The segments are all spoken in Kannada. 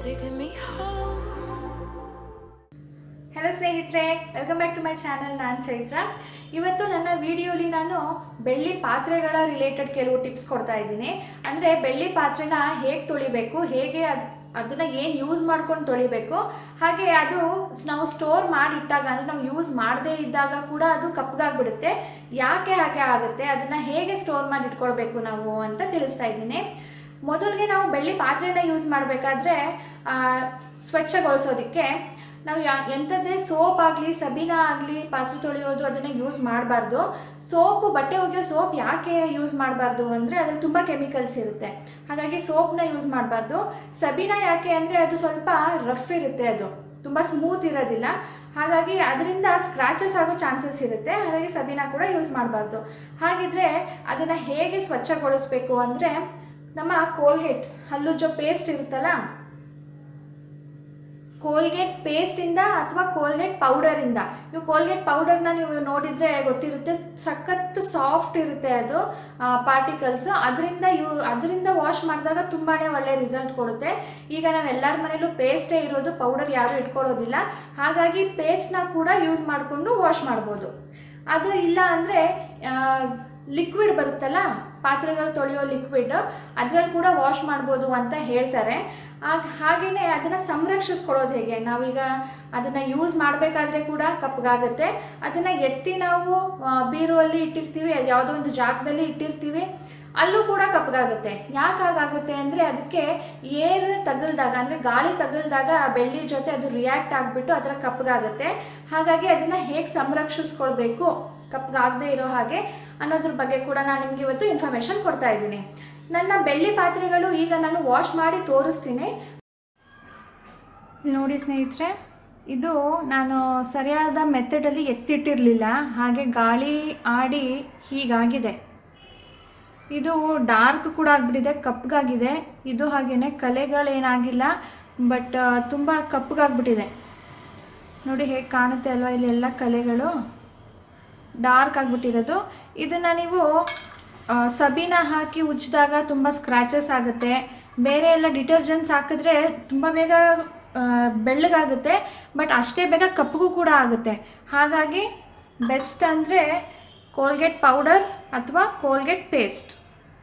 taking me home. ಹಲೋ ಸ್ನೇಹಿತರೆ welcome back to my channel ನಾನು ಚೈತ್ರ ಇವತ್ತು ನನ್ನ ವಿಡಿಯೋಲಿ ನಾನು ಬೆಳ್ಳಿ ಪಾತ್ರೆಗಳ ರಿಲೇಟೆಡ್ ಕೆಲವು ಟಿಪ್ಸ್ ಕೊಡ್ತಾ ಇದ್ದೀನಿ ಅಂದರೆ ಬೆಳ್ಳಿ ಪಾತ್ರೆನ ಹೇಗೆ ತೊಳಿಬೇಕು ಹೇಗೆ ಅದು ಅದನ್ನು ಏನು ಯೂಸ್ ಮಾಡ್ಕೊಂಡು ತೊಳಿಬೇಕು ಹಾಗೆ ಅದು ನಾವು ಸ್ಟೋರ್ ಮಾಡಿಟ್ಟಾಗ ಅಂದರೆ ನಾವು ಯೂಸ್ ಮಾಡದೇ ಇದ್ದಾಗ ಕೂಡ ಅದು ಕಪ್ಪಗಾಗ್ಬಿಡುತ್ತೆ ಯಾಕೆ ಹಾಗೆ ಆಗುತ್ತೆ ಅದನ್ನು ಹೇಗೆ ಸ್ಟೋರ್ ಮಾಡಿ ಇಟ್ಕೊಳ್ಬೇಕು ನಾವು ಅಂತ ತಿಳಿಸ್ತಾ ಇದ್ದೀನಿ ಮೊದಲಿಗೆ ನಾವು ಬೆಳ್ಳಿ ಪಾತ್ರೆನ ಯೂಸ್ ಮಾಡಬೇಕಾದ್ರೆ ಸ್ವಚ್ಛಗೊಳಿಸೋದಕ್ಕೆ ನಾವು ಯಾ ಎಂಥದ್ದೇ ಸೋಪ್ ಆಗಲಿ ಸಬೀನಾ ಆಗಲಿ ಪಾತ್ರೆ ತೊಳೆಯೋದು ಅದನ್ನು ಯೂಸ್ ಮಾಡಬಾರ್ದು ಸೋಪು ಬಟ್ಟೆ ಒಗೆಯೋ ಸೋಪ್ ಯಾಕೆ ಯೂಸ್ ಮಾಡಬಾರ್ದು ಅಂದರೆ ಅದ್ರಲ್ಲಿ ತುಂಬ ಕೆಮಿಕಲ್ಸ್ ಇರುತ್ತೆ ಹಾಗಾಗಿ ಸೋಪ್ನ ಯೂಸ್ ಮಾಡಬಾರ್ದು ಸಬೀನಾ ಯಾಕೆ ಅಂದರೆ ಅದು ಸ್ವಲ್ಪ ರಫ್ ಇರುತ್ತೆ ಅದು ತುಂಬ ಸ್ಮೂತ್ ಇರೋದಿಲ್ಲ ಹಾಗಾಗಿ ಅದರಿಂದ ಸ್ಕ್ರಾಚಸ್ ಆಗೋ ಚಾನ್ಸಸ್ ಇರುತ್ತೆ ಹಾಗಾಗಿ ಸಬೀನಾ ಕೂಡ ಯೂಸ್ ಮಾಡಬಾರ್ದು ಹಾಗಿದ್ರೆ ಅದನ್ನು ಹೇಗೆ ಸ್ವಚ್ಛಗೊಳಿಸ್ಬೇಕು ಅಂದರೆ ನಮ್ಮ ಕೋಲ್ಗೇಟ್ ಹಲ್ಲುಜ್ಜೋ ಪೇಸ್ಟ್ ಇರುತ್ತಲ್ಲ ಕೋಲ್ಗೇಟ್ ಪೇಸ್ಟಿಂದ ಅಥವಾ ಕೋಲ್ಗೇಟ್ ಪೌಡರಿಂದ ನೀವು ಕೋಲ್ಗೇಟ್ ಪೌಡರ್ನ ನೀವು ನೋಡಿದರೆ ಗೊತ್ತಿರುತ್ತೆ ಸಖತ್ ಸಾಫ್ಟ್ ಇರುತ್ತೆ ಅದು ಪಾರ್ಟಿಕಲ್ಸ್ ಅದರಿಂದ ಯೂ ಅದರಿಂದ ವಾಶ್ ಮಾಡಿದಾಗ ತುಂಬಾ ಒಳ್ಳೆ ರಿಸಲ್ಟ್ ಕೊಡುತ್ತೆ ಈಗ ನಾವೆಲ್ಲರ ಮನೇಲೂ ಪೇಸ್ಟೇ ಇರೋದು ಪೌಡರ್ ಯಾರೂ ಇಟ್ಕೊಳ್ಳೋದಿಲ್ಲ ಹಾಗಾಗಿ ಪೇಸ್ಟ್ನ ಕೂಡ ಯೂಸ್ ಮಾಡಿಕೊಂಡು ವಾಶ್ ಮಾಡ್ಬೋದು ಅದು ಇಲ್ಲ ಅಂದರೆ ಲಿಕ್ವಿಡ್ ಬರುತ್ತಲ್ಲ ಪಾತ್ರೆಗಳು ತೊಳೆಯೋ ಲಿಕ್ವಿಡ್ ಅದರಲ್ಲಿ ಕೂಡ ವಾಶ್ ಮಾಡ್ಬೋದು ಅಂತ ಹೇಳ್ತಾರೆ ಆಗ ಹಾಗೆಯೇ ಅದನ್ನು ಸಂರಕ್ಷಿಸ್ಕೊಳ್ಳೋದು ಹೇಗೆ ನಾವೀಗ ಅದನ್ನು ಯೂಸ್ ಮಾಡಬೇಕಾದ್ರೆ ಕೂಡ ಕಪ್ಪಗಾಗುತ್ತೆ ಅದನ್ನು ಎತ್ತಿ ನಾವು ಆ, ಬೀರುವಲ್ಲಿ ಇಟ್ಟಿರ್ತೀವಿ ಯಾವುದೋ ಒಂದು ಜಾಗದಲ್ಲಿ ಇಟ್ಟಿರ್ತೀವಿ ಅಲ್ಲೂ ಕೂಡ ಕಪ್ಪಗಾಗುತ್ತೆ ಯಾಕೆ ಹಾಗಾಗುತ್ತೆ ಅಂದರೆ ಅದಕ್ಕೆ ಏರ್ ತಗಲ್ದಾಗ ಅಂದರೆ ಗಾಳಿ ತಗಲ್ದಾಗ ಆ ಬೆಳ್ಳಿ ಜೊತೆ ಅದು ರಿಯಾಕ್ಟ್ ಆಗಿಬಿಟ್ಟು ಅದರ ಕಪ್ಪಗಾಗುತ್ತೆ ಹಾಗಾಗಿ ಅದನ್ನು ಹೇಗೆ ಸಂರಕ್ಷಿಸ್ಕೊಳ್ಬೇಕು ಕಪ್ಪಗಾಗದೇ ಇರೋ ಹಾಗೆ ಅನ್ನೋದ್ರ ಬಗ್ಗೆ ಕೂಡ ನಾನು ನಿಮ್ಗೆ ಇವತ್ತು ಇನ್ಫಾರ್ಮೇಷನ್ ಕೊಡ್ತಾ ಇದ್ದೀನಿ ನನ್ನ ಬೆಳ್ಳಿ ಪಾತ್ರೆಗಳು ಈಗ ನಾನು ವಾಶ್ ಮಾಡಿ ತೋರಿಸ್ತೀನಿ ಇಲ್ಲಿ ನೋಡಿ ಸ್ನೇಹಿತರೆ ಇದು ನಾನು ಸರಿಯಾದ ಮೆಥಡಲ್ಲಿ ಎತ್ತಿಟ್ಟಿರಲಿಲ್ಲ ಹಾಗೆ ಗಾಳಿ ಆಡಿ ಹೀಗಾಗಿದೆ ಇದು ಡಾರ್ಕ್ ಕೂಡ ಆಗಿಬಿಟ್ಟಿದೆ ಕಪ್ಪಗಾಗಿದೆ ಇದು ಹಾಗೆಯೇ ಕಲೆಗಳೇನಾಗಿಲ್ಲ ಬಟ್ ತುಂಬ ಕಪ್ಪಗಾಗ್ಬಿಟ್ಟಿದೆ ನೋಡಿ ಹೇಗೆ ಕಾಣುತ್ತೆ ಅಲ್ವಾ ಇಲ್ಲಿ ಎಲ್ಲ ಕಲೆಗಳು ಡಾರ್ಕ್ ಆಗಿಬಿಟ್ಟಿರೋದು ಇದನ್ನು ನೀವು ಆ, ಸಬೀನ ಹಾಕಿ ಉಜ್ಜಿದಾಗ ತುಂಬ ಸ್ಕ್ರ್ಯಾಚಸ್ ಆಗುತ್ತೆ ಬೇರೆ ಎಲ್ಲ ಡಿಟರ್ಜೆಂಟ್ಸ್ ಹಾಕಿದ್ರೆ ತುಂಬ ಬೇಗ ಆ, ಬೆಳ್ಳಗಾಗುತ್ತೆ ಬಟ್ ಅಷ್ಟೇ ಬೇಗ ಕಪ್ಪಗೂ ಕೂಡ ಆಗುತ್ತೆ ಹಾಗಾಗಿ ಬೆಸ್ಟ್ ಅಂದರೆ ಕೋಲ್ಗೇಟ್ ಪೌಡರ್ ಅಥವಾ ಕೋಲ್ಗೇಟ್ ಪೇಸ್ಟ್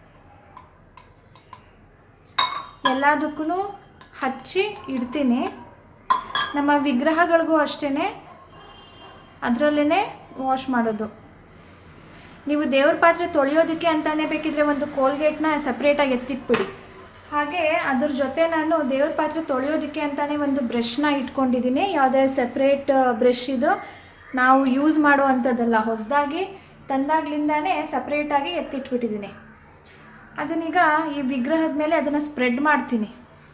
ಎಲ್ಲದಕ್ಕೂ ಹಚ್ಚಿ ಇಡ್ತೀನಿ ನಮ್ಮ ವಿಗ್ರಹಗಳಿಗೂ ಅಷ್ಟೇ ಅದರಲ್ಲೇ ವಾಶ್ ಮಾಡೋದು ನೀವು ದೇವ್ರ ಪಾತ್ರೆ ತೊಳೆಯೋದಕ್ಕೆ ಅಂತಾನೆ ಬೇಕಿದ್ರೆ ಒಂದು ಕೋಲ್ಗೇಟ್ನ ಸಪ್ರೇಟಾಗಿ ಎತ್ತಿಟ್ಬಿಡಿ ಹಾಗೆ ಅದ್ರ ಜೊತೆ ನಾನು ದೇವ್ರ ಪಾತ್ರೆ ತೊಳೆಯೋದಕ್ಕೆ ಅಂತಾನೆ ಒಂದು ಬ್ರಷ್ನ ಇಟ್ಕೊಂಡಿದ್ದೀನಿ ಯಾವುದೇ ಸಪ್ರೇಟ್ ಬ್ರಷ್ ಇದು ನಾವು ಯೂಸ್ ಮಾಡೋ ಅಂಥದ್ದಲ್ಲ ಹೊಸದಾಗಿ ತಂದಾಗ್ಲಿಂದಾನೇ ಸಪ್ರೇಟಾಗಿ ಎತ್ತಿಟ್ಬಿಟ್ಟಿದ್ದೀನಿ ಅದನ್ನೀಗ ಈ ವಿಗ್ರಹದ ಮೇಲೆ ಅದನ್ನು ಸ್ಪ್ರೆಡ್ ಮಾಡ್ತೀನಿ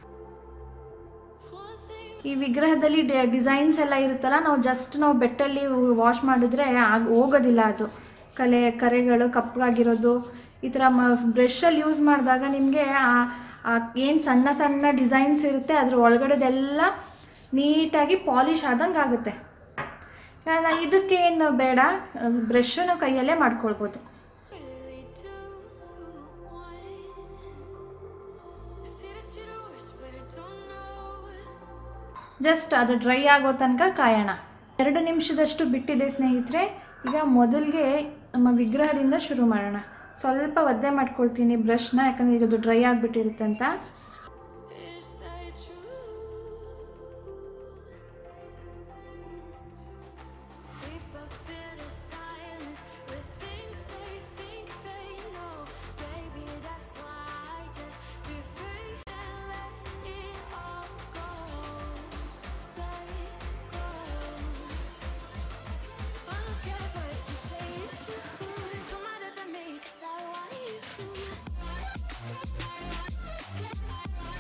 ಈ ವಿಗ್ರಹದಲ್ಲಿ ಡಿಸೈನ್ಸ್ ಎಲ್ಲ ಇರುತ್ತಲ್ಲ ನಾವು ಜಸ್ಟ್ ನಾವು ಬೆಟ್ಟಲ್ಲಿ ವಾಶ್ ಮಾಡಿದ್ರೆ ಆಗ ಹೋಗೋದಿಲ್ಲ ಅದು ಕಲೆ ಕರೆಗಳು ಕಪ್ಪಗಾಗಿರೋದು ಈ ಥರ ಮ ಬ್ರಷಲ್ಲಿ ಯೂಸ್ ಮಾಡಿದಾಗ ನಿಮಗೆ ಏನು ಸಣ್ಣ ಸಣ್ಣ ಡಿಸೈನ್ಸ್ ಇರುತ್ತೆ ಅದ್ರ ಒಳಗಡೆದೆಲ್ಲ ನೀಟಾಗಿ ಪಾಲಿಷ್ ಆದಂಗೆ ಆಗುತ್ತೆ ನಾನು ಇದಕ್ಕೇನು ಬೇಡ ಬ್ರಷನ್ನು ಕೈಯಲ್ಲೇ ಮಾಡ್ಕೊಳ್ಬೋದು Really do want. Say that you're the worst, but I don't know. Just ಅದು ಡ್ರೈ ಆಗೋ ತನಕ ಕಾಯೋಣ ಎರಡು ನಿಮಿಷದಷ್ಟು ಬಿಟ್ಟಿದೆ ಸ್ನೇಹಿತರೆ ಈಗ ಮೊದಲಿಗೆ ನಮ್ಮ ವಿಗ್ರಹದಿಂದ ಶುರು ಮಾಡೋಣ ಸ್ವಲ್ಪ ಒದ್ದೆ ಮಾಡ್ಕೊಳ್ತೀನಿ ಬ್ರಷ್ನ ಯಾಕಂದರೆ ಈಗ ಅದು ಡ್ರೈ ಆಗಿಬಿಟ್ಟಿರುತ್ತೆ ಅಂತ Is that true? We both feel the silence with things they think they know. Baby, that's why I just be free and let it all go. Let's go. I don't care what you say, it's true. Don't matter to me, 'cause I want you.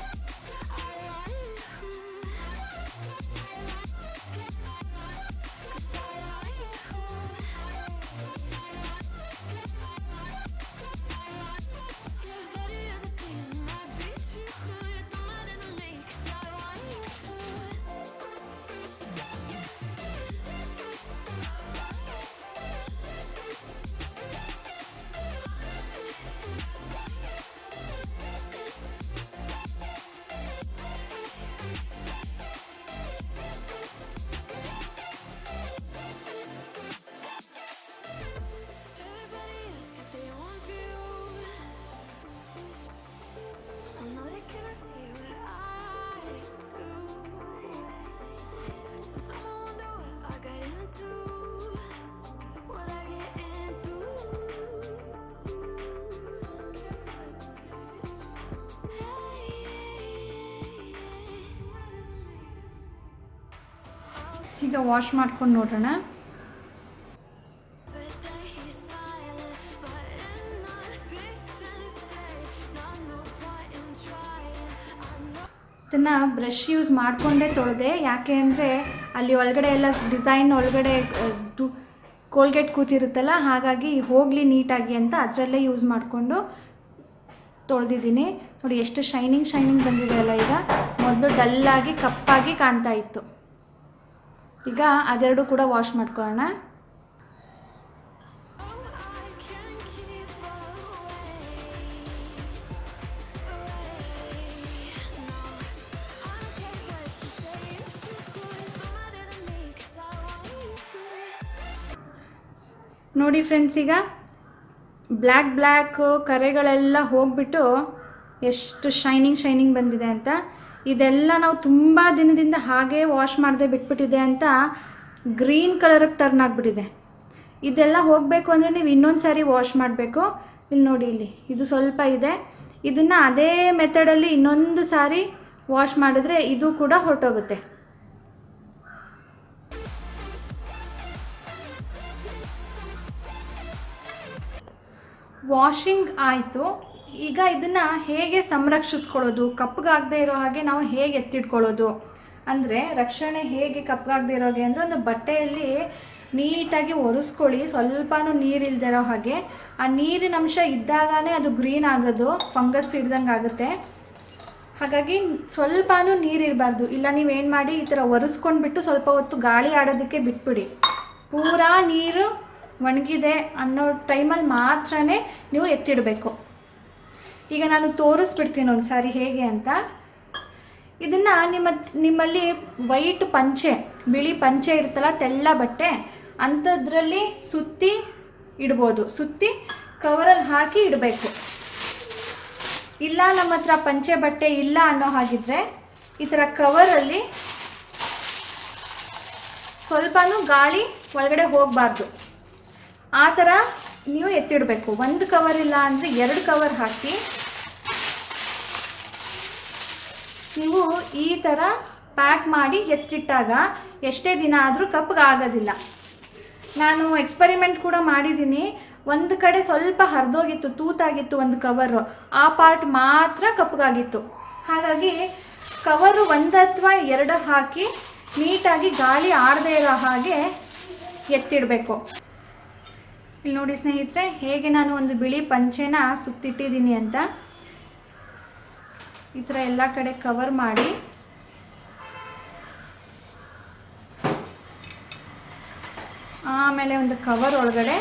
ಈಗ ವಾಶ್ ಮಾಡ್ಕೊಂಡು ನೋಡೋಣ But then he's smiling, but in my patience fade. Now no point in trying. I know. ಇದನ್ನು ಬ್ರಷ್ ಯೂಸ್ ಮಾಡಿಕೊಂಡೇ ತೊಳೆದೆ ಯಾಕೆ ಅಂದರೆ ಅಲ್ಲಿ ಒಳಗಡೆ ಎಲ್ಲ ಡಿಸೈನ್ ಒಳಗಡೆ ಕೋಲ್ಗೇಟ್ ಕೂತಿರುತ್ತಲ್ಲ ಹಾಗಾಗಿ ಹೋಗಲಿ ನೀಟಾಗಿ ಅಂತ ಅದರಲ್ಲೇ ಯೂಸ್ ಮಾಡಿಕೊಂಡು ತೊಳೆದಿದ್ದೀನಿ ನೋಡಿ ಎಷ್ಟು ಶೈನಿಂಗ್ ಶೈನಿಂಗ್ ಬಂದಿದೆ ಅಲ್ಲ ಈಗ ಮೊದಲು ಡಲ್ಲಾಗಿ ಕಪ್ಪಾಗಿ ಕಾಣ್ತಾ ಇತ್ತು ಈಗ ಅದೆರಡು ಕೂಡ ವಾಶ್ ಮಾಡ್ಕೊಳ್ಳೋಣ Oh, I can't keep away. Away. No, I don't care what you say. It's too good. Come out of me, 'cause I want you. ನೋಡಿ ಫ್ರೆಂಡ್ಸ್ ಈಗ ಬ್ಲ್ಯಾಕ್ ಬ್ಲ್ಯಾಕು ಕರೆಗಳೆಲ್ಲ ಹೋಗ್ಬಿಟ್ಟು ಎಷ್ಟು ಶೈನಿಂಗ್ ಶೈನಿಂಗ್ ಬಂದಿದೆ ಅಂತ ಇದೆಲ್ಲ ನಾವು ತುಂಬ ದಿನದಿಂದ ಹಾಗೆ ವಾಶ್ ಮಾಡದೆ ಬಿಟ್ಬಿಟ್ಟಿದೆ ಅಂತ ಗ್ರೀನ್ ಕಲರಿಗೆ ಟರ್ನ್ ಆಗಿಬಿಟ್ಟಿದೆ ಇದೆಲ್ಲ ಹೋಗಬೇಕು ಅಂದರೆ ನೀವು ಇನ್ನೊಂದು ಸಾರಿ ವಾಶ್ ಮಾಡಬೇಕು ಇಲ್ಲಿ ನೋಡಿ ಇಲ್ಲಿ ಇದು ಸ್ವಲ್ಪ ಇದೆ ಇದನ್ನು ಅದೇ ಮೆಥಡಲ್ಲಿ ಇನ್ನೊಂದು ಸಾರಿ ವಾಶ್ ಮಾಡಿದ್ರೆ ಇದು ಕೂಡ ಹೊರಟೋಗುತ್ತೆ ವಾಷಿಂಗ್ ಆಯಿತು ಈಗ ಇದನ್ನು ಹೇಗೆ ಸಂರಕ್ಷಿಸ್ಕೊಳ್ಳೋದು ಕಪ್ಪಗಾಗದೇ ಇರೋ ಹಾಗೆ ನಾವು ಹೇಗೆ ಎತ್ತಿಟ್ಕೊಳ್ಳೋದು ಅಂದರೆ ರಕ್ಷಣೆ ಹೇಗೆ ಕಪ್ಪಗಾಗದೇ ಇರೋ ಹಾಗೆ ಅಂದರೆ ಒಂದು ಬಟ್ಟೆಯಲ್ಲಿ ನೀಟಾಗಿ ಒರೆಸ್ಕೊಳ್ಳಿ ಸ್ವಲ್ಪನೂ ನೀರಿಲ್ದೇ ಇರೋ ಹಾಗೆ ಆ ನೀರಿನ ಅಂಶ ಇದ್ದಾಗನೇ ಅದು ಗ್ರೀನ್ ಆಗೋದು ಫಂಗಸ್ ಹಿಡ್ದಂಗೆ ಆಗುತ್ತೆ ಹಾಗಾಗಿ ಸ್ವಲ್ಪನೂ ನೀರಿರಬಾರ್ದು ಇಲ್ಲ ನೀವೇನು ಮಾಡಿ ಈ ಥರ ಒರೆಸ್ಕೊಂಡ್ಬಿಟ್ಟು ಸ್ವಲ್ಪ ಹೊತ್ತು ಗಾಳಿ ಆಡೋದಕ್ಕೆ ಬಿಟ್ಬಿಡಿ ಪೂರಾ ನೀರು ಒಣಗಿದೆ ಅನ್ನೋ ಟೈಮಲ್ಲಿ ಮಾತ್ರನೇ ನೀವು ಎತ್ತಿಡಬೇಕು ಈಗ ನಾನು ತೋರಿಸ್ಬಿಡ್ತೀನಿ ಒಂದು ಸಾರಿ ಹೇಗೆ ಅಂತ ಇದನ್ನು ನಿಮ್ಮ ನಿಮ್ಮಲ್ಲಿ ವೈಟ್ ಪಂಚೆ ಬಿಳಿ ಪಂಚೆ ಇರುತ್ತಲ್ಲ ತೆಳ್ಳ ಬಟ್ಟೆ ಅಂಥದ್ರಲ್ಲಿ ಸುತ್ತಿ ಇಡ್ಬೋದು ಸುತ್ತಿ ಕವರಲ್ಲಿ ಹಾಕಿ ಇಡಬೇಕು ಇಲ್ಲ ನಮ್ಮ ಹತ್ರ ಪಂಚೆ ಬಟ್ಟೆ ಇಲ್ಲ ಅನ್ನೋ ಹಾಗಿದ್ರೆ ಈ ಥರ ಕವರಲ್ಲಿ ಸ್ವಲ್ಪನೂ ಗಾಳಿ ಒಳಗಡೆ ಹೋಗಬಾರ್ದು ಆ ಥರ ನೀವು ಎತ್ತಿಡಬೇಕು ಒಂದು ಕವರ್ ಇಲ್ಲ ಅಂದರೆ ಎರಡು ಕವರ್ ಹಾಕಿ ನೀವು ಈ ಥರ ಪ್ಯಾಕ್ ಮಾಡಿ ಎತ್ತಿಟ್ಟಾಗ ಎಷ್ಟೇ ದಿನ ಆದರೂ ಕಪ್ಪಗಾಗೋದಿಲ್ಲ ನಾನು ಎಕ್ಸ್ಪರಿಮೆಂಟ್ ಕೂಡ ಮಾಡಿದ್ದೀನಿ ಒಂದು ಕಡೆ ಸ್ವಲ್ಪ ಹರಿದೋಗಿತ್ತು ತೂತಾಗಿತ್ತು ಒಂದು ಕವರು ಆ ಪಾರ್ಟ್ ಮಾತ್ರ ಕಪ್ಪಗಾಗಿತ್ತು ಹಾಗಾಗಿ ಕವರು ಒಂದು ಅಥವಾ ಎರಡು ಹಾಕಿ ನೀಟಾಗಿ ಗಾಳಿ ಆಡದೇ ಇರೋ ಹಾಗೆ ಎತ್ತಿಡಬೇಕು ಇಲ್ಲಿ ನೋಡಿ ಸ್ನೇಹಿತರೆ ಹೇಗೆ ನಾನು ಒಂದು ಬಿಳಿ ಪಂಚೆನ ಸುತ್ತಿಟ್ಟಿದ್ದೀನಿ ಅಂತ ಈ ಥರ ಎಲ್ಲ ಕಡೆ ಕವರ್ ಮಾಡಿ ಆಮೇಲೆ ಒಂದು ಕವರ್ ಒಳಗಡೆ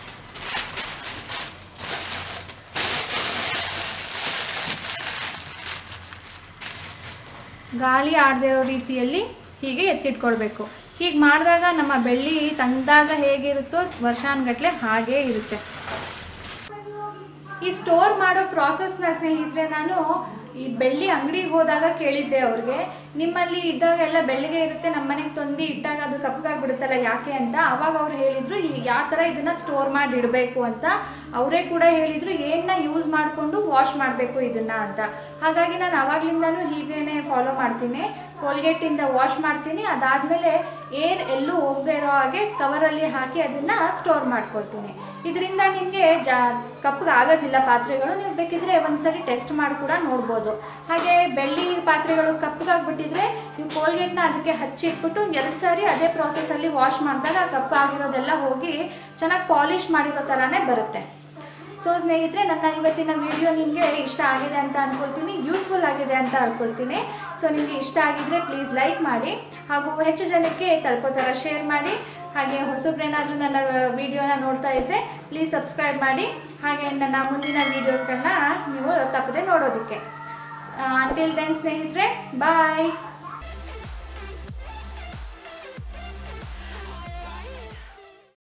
ಗಾಳಿ ಆಡದೇ ಇರೋ ರೀತಿಯಲ್ಲಿ ಹೀಗೆ ಎತ್ತಿಟ್ಕೊಳ್ಬೇಕು ಹೀಗೆ ಮಾಡಿದಾಗ ನಮ್ಮ ಬೆಳ್ಳಿ ತಂದಾಗ ಹೇಗಿರುತ್ತೋ ವರ್ಷಾನ್ಗಟ್ಲೆ ಹಾಗೇ ಇರುತ್ತೆ ಈ ಸ್ಟೋರ್ ಮಾಡೋ ಪ್ರಾಸೆಸ್ನ ಸ್ನೇಹಿತರೆ ನಾನು ಈ ಬೆಳ್ಳಿ ಅಂಗಡಿಗೆ ಹೋದಾಗ ಕೇಳಿದ್ದೆ ಅವ್ರಿಗೆ ನಿಮ್ಮಲ್ಲಿ ಇದ್ದಾಗ ಎಲ್ಲ ಬೆಳ್ಳಿಗೆ ಇರುತ್ತೆ ನಮ್ಮ ಮನೆಗೆ ತಂದು ಇಟ್ಟಾಗ ಅದು ಕಪ್ಪಗಾಗ್ಬಿಡುತ್ತಲ್ಲ ಯಾಕೆ ಅಂತ ಅವಾಗ ಅವ್ರು ಹೇಳಿದ್ರು ಈ ಯಾವ ಥರ ಇದನ್ನ ಸ್ಟೋರ್ ಮಾಡಿ ಇಡಬೇಕು ಅಂತ ಅವರೇ ಕೂಡ ಹೇಳಿದ್ರು ಏನನ್ನ ಯೂಸ್ ಮಾಡಿಕೊಂಡು ವಾಶ್ ಮಾಡಬೇಕು ಇದನ್ನ ಅಂತ ಹಾಗಾಗಿ ನಾನು ಅವಾಗ್ಲಿಂದನೂ ಹೀಗೇನೆ ಫಾಲೋ ಮಾಡ್ತೀನಿ ಕೋಲ್ಗೇಟಿಂದ ವಾಶ್ ಮಾಡ್ತೀನಿ ಅದಾದಮೇಲೆ ಏರ್ ಎಲ್ಲೂ ಹೋಗದೆ ಇರೋ ಹಾಗೆ ಕವರಲ್ಲಿ ಹಾಕಿ ಅದನ್ನು ಸ್ಟೋರ್ ಮಾಡ್ಕೊಳ್ತೀನಿ ಇದರಿಂದ ನಿಮಗೆ ಜಾ ಕಪ್ಪಗೆ ಆಗೋದಿಲ್ಲ ಪಾತ್ರೆಗಳು ನೀವು ಬೇಕಿದ್ರೆ ಒಂದ್ಸರಿ ಟೆಸ್ಟ್ ಮಾಡಿ ಕೂಡ ನೋಡ್ಬೋದು ಹಾಗೆ ಬೆಳ್ಳಿ ಪಾತ್ರೆಗಳು ಕಪ್ಪಗಾಗ್ಬಿಟ್ಟಿದ್ರೆ ನೀವು ಕೋಲ್ಗೇಟ್ನ ಅದಕ್ಕೆ ಹಚ್ಚಿಟ್ಬಿಟ್ಟು ಎರಡು ಸಾರಿ ಅದೇ ಪ್ರಾಸೆಸ್ಸಲ್ಲಿ ವಾಶ್ ಮಾಡಿದಾಗ ಕಪ್ಪು ಆಗಿರೋದೆಲ್ಲ ಹೋಗಿ ಚೆನ್ನಾಗಿ ಪಾಲಿಷ್ ಮಾಡಿರೋ ಥರನೇ ಬರುತ್ತೆ ಸೊ ಸ್ನೇಹಿತರೆ ನನ್ನ ಇವತ್ತಿನ ವಿಡಿಯೋ ನಿಮಗೆ ಇಷ್ಟ ಆಗಿದೆ ಅಂತ ಅನ್ಕೊಳ್ತೀನಿ ಯೂಸ್ಫುಲ್ ಆಗಿದೆ ಅಂತ ಅನ್ಕೊಳ್ತೀನಿ ಸೊ ನಿಮಗೆ ಇಷ್ಟ ಆಗಿದ್ರೆ ಪ್ಲೀಸ್ ಲೈಕ್ ಮಾಡಿ ಹಾಗೂ ಹೆಚ್ಚು ಜನಕ್ಕೆ ತಲುಪೋ ಥರ ಶೇರ್ ಮಾಡಿ ಹಾಗೆ ಹೊಸಬ್ರೇನಾದರೂ ನನ್ನ ವಿಡಿಯೋನ ನೋಡ್ತಾ ಇದ್ದರೆ ಪ್ಲೀಸ್ ಸಬ್ಸ್ಕ್ರೈಬ್ ಮಾಡಿ ಹಾಗೆ ನನ್ನ ಮುಂದಿನ ವೀಡಿಯೋಸ್ಗಳನ್ನ ನೀವು ತಪ್ಪದೆ ನೋಡೋದಕ್ಕೆ ಅಂಟಿಲ್ ದೆನ್ ಸ್ನೇಹಿತರೆ ಬಾಯ್